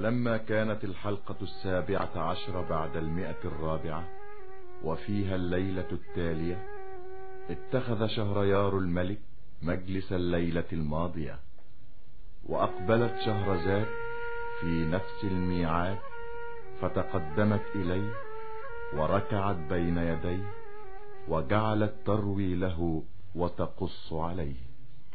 ولما كانت الحلقة السابعة عشر بعد المئة الرابعة وفيها الليلة التالية اتخذ شهريار الملك مجلس الليلة الماضية وأقبلت شهرزاد في نفس الميعاد فتقدمت إليه وركعت بين يديه وجعلت تروي له وتقص عليه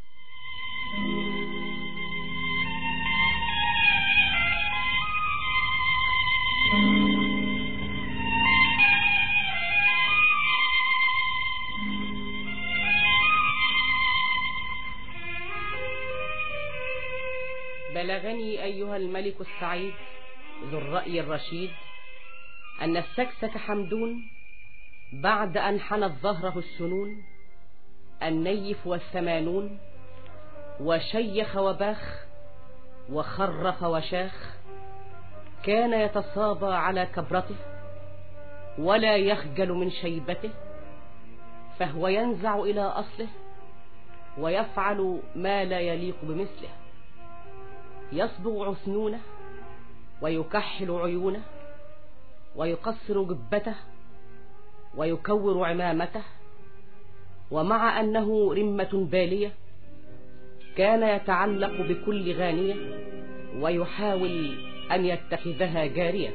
بلغني أيها الملك السعيد ذو الرأي الرشيد أن السكسك حمدون بعد أن حنت ظهره السنون النيف والثمانون وشيخ وباخ وخرف وشاخ كان يتصابى على كبرته ولا يخجل من شيبته فهو ينزع إلى أصله ويفعل ما لا يليق بمثله يصبغ عثنونه ويكحل عيونه ويقصر جبته ويكور عمامته ومع أنه رمة بالية كان يتعلق بكل غانية ويحاول أن يتخذها جارية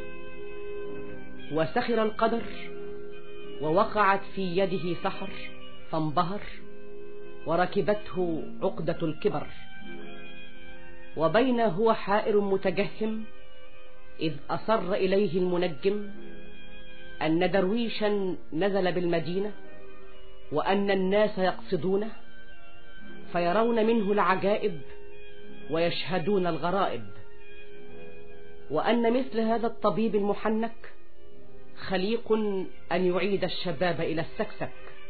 وسخر القدر ووقعت في يده سحر فانبهر وركبته عقدة الكبر وبين هو حائر متجهم إذ أصر إليه المنجم أن درويشا نزل بالمدينة وأن الناس يقصدونه فيرون منه العجائب ويشهدون الغرائب وأن مثل هذا الطبيب المحنك خليق أن يعيد الشباب إلى السكسك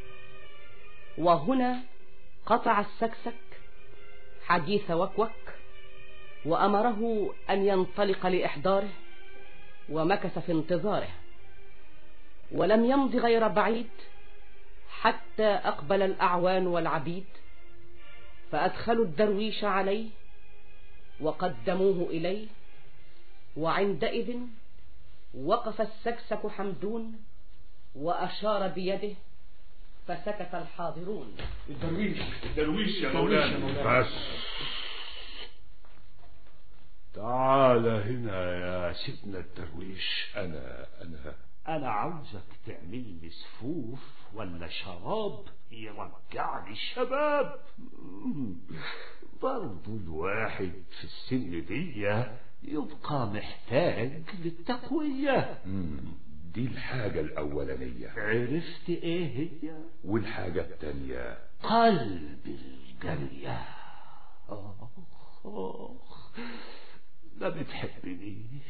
وهنا قطع السكسك حديث وكوك وأمره أن ينطلق لإحضاره ومكث في انتظاره ولم يمض غير بعيد حتى أقبل الأعوان والعبيد فأدخلوا الدرويش عليه وقدموه إليه وعندئذ وقف السكسك حمدون وأشار بيده فسكت الحاضرون الدرويش الدرويش يا مولانا بس تعال هنا يا سيدنا الدرويش أنا أنا أنا عاوزك تعمل لي سفوف ولا شراب يرجعني الشباب برضو الواحد في السن دي يبقى محتاج للتقوية دي الحاجة الأولانية عرفت ايه هي والحاجة التانية قلب الجرية آخ آخ ما بتحبنيش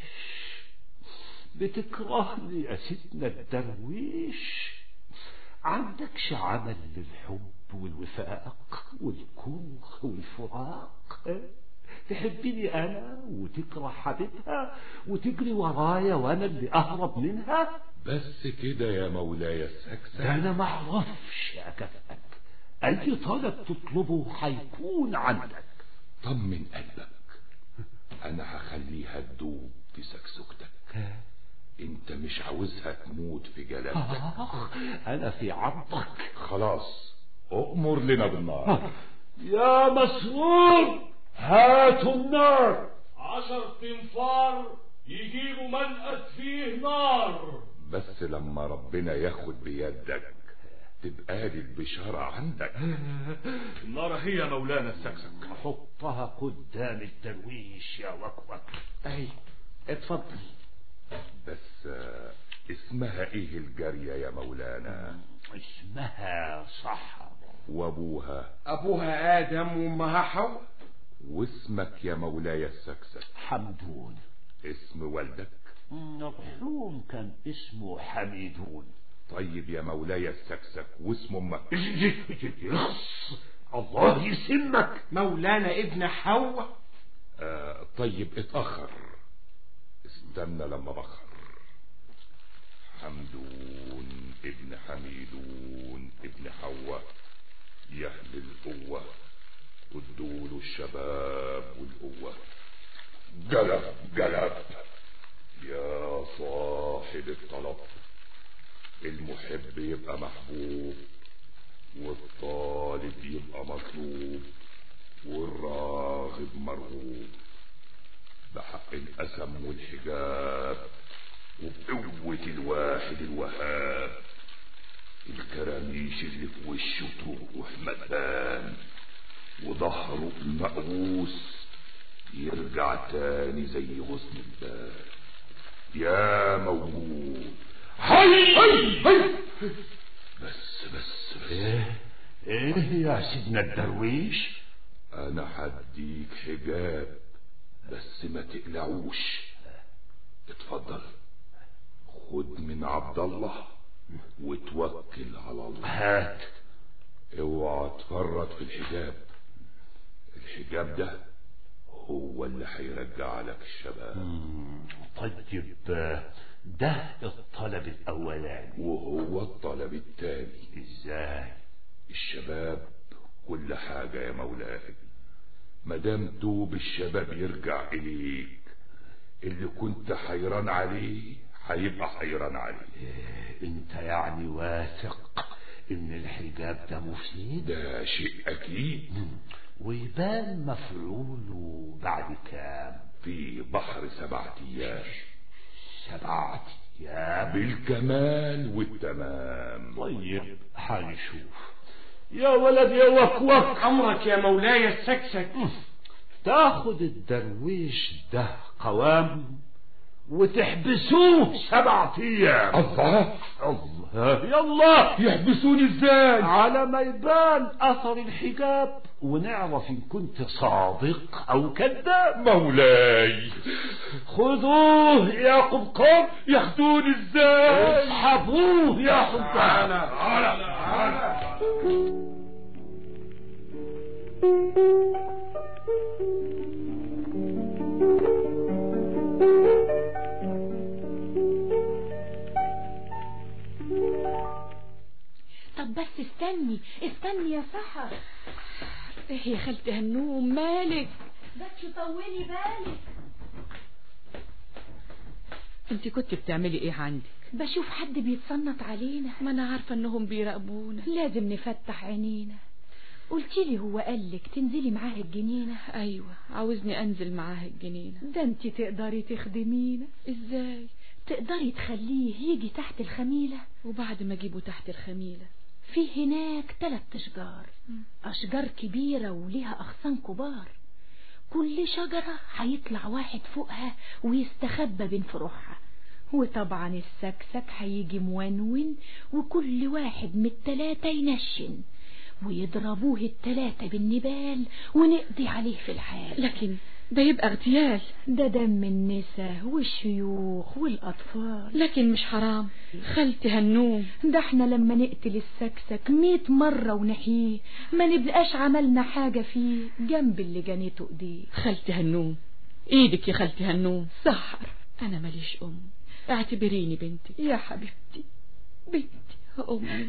بتكرهني يا سيدنا الدرويش عندكش عمل للحب والوفاق والكره والفراق تحبني أنا وتكره حبيبها وتجري ورايا وأنا اللي أهرب منها بس كده يا مولاي السكسك ده أنا معرفش أكافئك أي طلب تطلبه هيكون عندك طمن قلبك أنا هخليها تدوب في سكسكتك انت مش عاوزها تموت في جلالتك آخ أنا في عرضك خلاص أؤمر لنا بالنار يا مسرور هاتوا النار عشر تنفار يجيبوا منقد فيه نار بس لما ربنا ياخد بيدك تبقى لي البشارة عندك النار هي مولانا السكسك حطها قدام الدرويش يا وكوك أي اتفضل بس آه، اسمها ايه الجارية يا مولانا اسمها صحراء وابوها أبوها آدم وأمها حواء واسمك يا مولاي السكسك حمدون اسم والدك مرحوم كان اسمه حميدون طيب يا مولاي السكسك واسم امك يخص الله يسمك مولانا ابن حواء آه طيب اتأخر استنى لما بخر حمدون ابن حميدون ابن حواء يهل القوة ادوله الشباب والقوة جلب جلب صاحب الطلب المحب يبقى محبوب والطالب يبقى مطلوب والراغب مرغوب بحق القسم والحجاب وبقوة الواحد الوهاب الكراميش اللي في وشه تروح مدان وظهره المقوس يرجع تاني زي غصن الباب يا موجود هاي هاي هاي بس بس بس ايه ايه يا سيدنا الدرويش انا هديك حجاب بس ما تقلعوش اتفضل خد من عبد الله وتوكل على الله هات اوعى تفرط في الحجاب الحجاب ده هو اللي هيرجع لك الشباب طيب ده الطلب الاولاني وهو الطلب التاني ازاي الشباب كل حاجة يا مولاي مدام دوب الشباب يرجع إليك اللي كنت حيران عليه هيبقى حيران عليه انت يعني واثق ان الحجاب ده مفيد ده شيء أكيد ويبان مفعوله بعد كام في بحر سبعة أيام سبعة ايام بالكمال والتمام طيب حنشوف يا ولد يا وكوك امرك يا مولاي السكسك تاخد الدرويش ده قوام وتحبسوه سبعة ايام الله الله يلا يحبسوني ازاي على ما يبان اثر الحجاب ونعرف ان كنت صادق او كذاب مولاي خذوه يا قبقب ياخدوني ازاي اسحبوه يا قبقب طب بس استني استني يا سحر ايه يا خالتي هنوم مالك بس طولي بالك انت كنت بتعملي ايه عندك بشوف حد بيتصنت علينا ما انا عارفة انهم بيراقبونا لازم نفتح عينينا قلتي لي هو قالك تنزلي معاه الجنينة ايوه عاوزني انزل معاه الجنينة ده انت تقدري تخدمينا ازاي تقدري تخليه يجي تحت الخميلة وبعد ما اجيبه تحت الخميلة في هناك تلات اشجار اشجار كبيرة وليها اغصان كبار كل شجرة هيطلع واحد فوقها ويستخبى بين فروعها وطبعا السكسك هيجي مونون وكل واحد من التلاتة ينشن ويضربوه التلاتة بالنبال ونقضي عليه في الحال لكن ده يبقى اغتيال ده دم النساء والشيوخ والأطفال لكن مش حرام خالتي هنوم ده احنا لما نقتل السكسك ميت مرة ونحيه ما نبقاش عملنا حاجة فيه جنب اللي جنيته ايديه خالتي هنوم ايدك يا خالتي هنوم سحر انا ماليش ام اعتبريني بنتي يا حبيبتي بنتي امي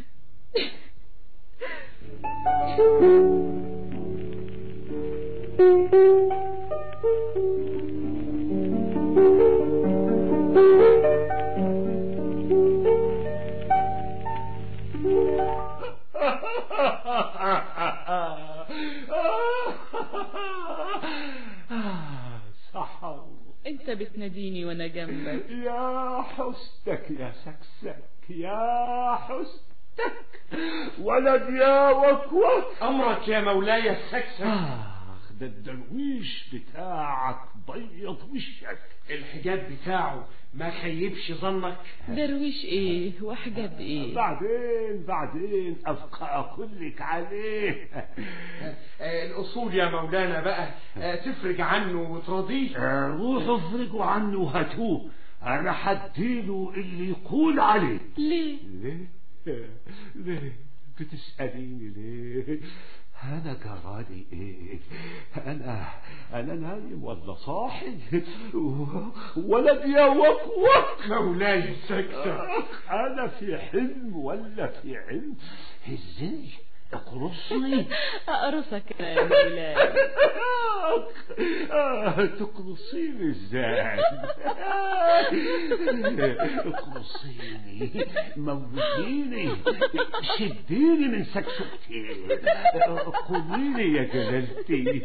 سحر انت بتناديني وانا جنبك يا حسنك يا سكسك يا حسنك ولد يا وكوك امرك يا مولاي السكسك آخ ده الدرويش بتاعك بيض وشك الحجاب بتاعه ما خيبش ظنك درويش ايه وحجاب ايه بعدين بعدين أبقى أقولك عليه آه، الاصول يا مولانا بقى آه، تفرج عنه وترضيه آه، روحوا افرجوا عنه وهاتوه أنا حديله اللي يقول عليه ليه ليه ليه بتسأليني ليه أنا جرالي إيه أنا أنا نايم ولا صاحي ولد يا وكوك مولاي السكسك أنا في حلم ولا في علم إزاي اقرصني أقرصك أنا يا مولاي آه، تقرصيني ازاي اقرصيني موتيني شديني من سكسوكتي قوليلي يا جلالتي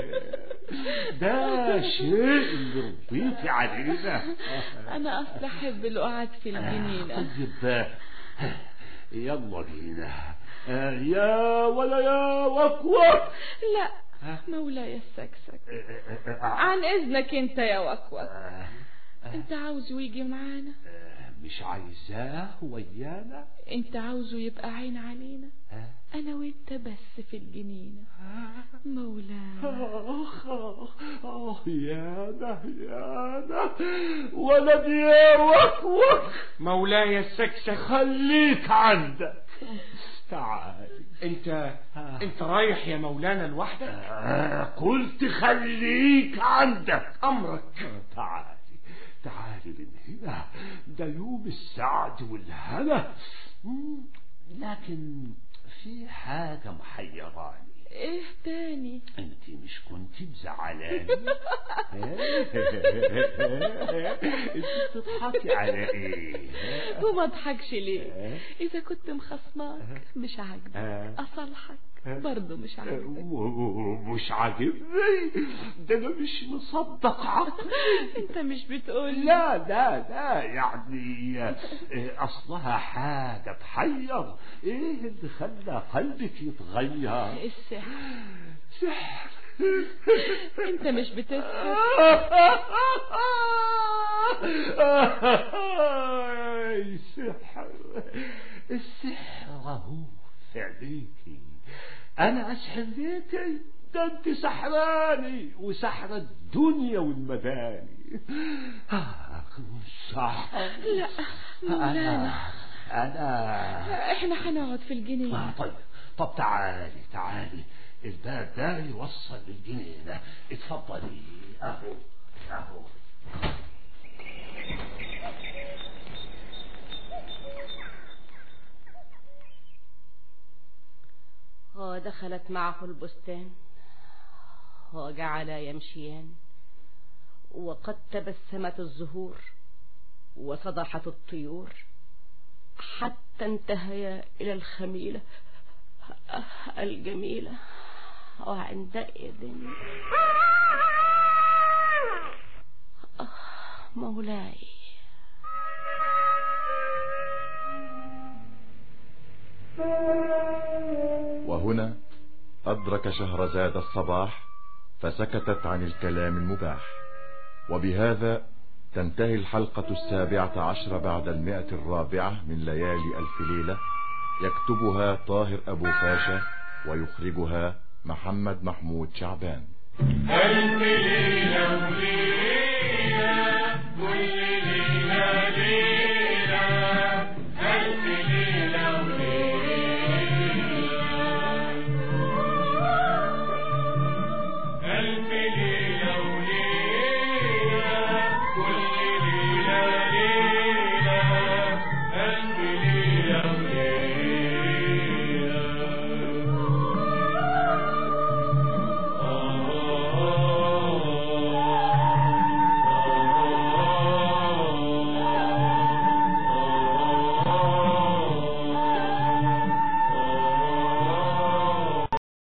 ده شيء اللي ربيتي علينا أنا أصل أحب القعاد في الجنينة طيب يلا بينا آه، يا ولا يا وكوك لا مولاي السكسك عن إذنك أنت يا وكوك أنت عاوزه يجي معانا مش عايزاه ويانا أنت عاوزه يبقى عين علينا أنا وأنت بس في الجنينة مولاي آخ آخ آه يانا يانا ولدي يا وكوك مولاي السكسك خليك عندك تعال انت انت رايح يا مولانا لوحدك آه، قلت خليك عندك امرك تعالي تعالي من هنا ده يوم السعد والهنا مم، لكن في حاجة محيراني إيه تاني انت مش كنت مزعلاني انت بتضحكي على ايه وما اضحكش ليه إذا كنت مخصماك مش عاجبك آه. أصالحك برضه مش عاجبك مش عاجبني ده انا مش مصدق عقلي أنت مش بتقول لا لا لا يعني آه، اصلها حاجة تحير ايه اللي خلى قلبك يتغير السحر سحر أنت مش بتسحر السحر السحر اهو في عينيكي انا اسحر ليكي ده انت سحراني وسحر الدنيا والمباني آخ سحر لا مولانا انا انا احنا هنقعد في آه الجنينة طيب طب تعالي تعالي الباب ده يوصل للجنينة اتفضلي اهو اهو ودخلت معه البستان وجعلا يمشيان وقد تبسمت الزهور وصدحت الطيور حتى انتهيا إلى الخميلة الجميلة وعندئذ آه، مولاي وهنا أدرك شهرزاد الصباح فسكتت عن الكلام المباح وبهذا تنتهي الحلقة السابعة عشر بعد المئة الرابعة من ليالي ألف ليلة يكتبها طاهر أبو فاشا ويخرجها محمد محمود شعبان ألف ليلة وليلة كل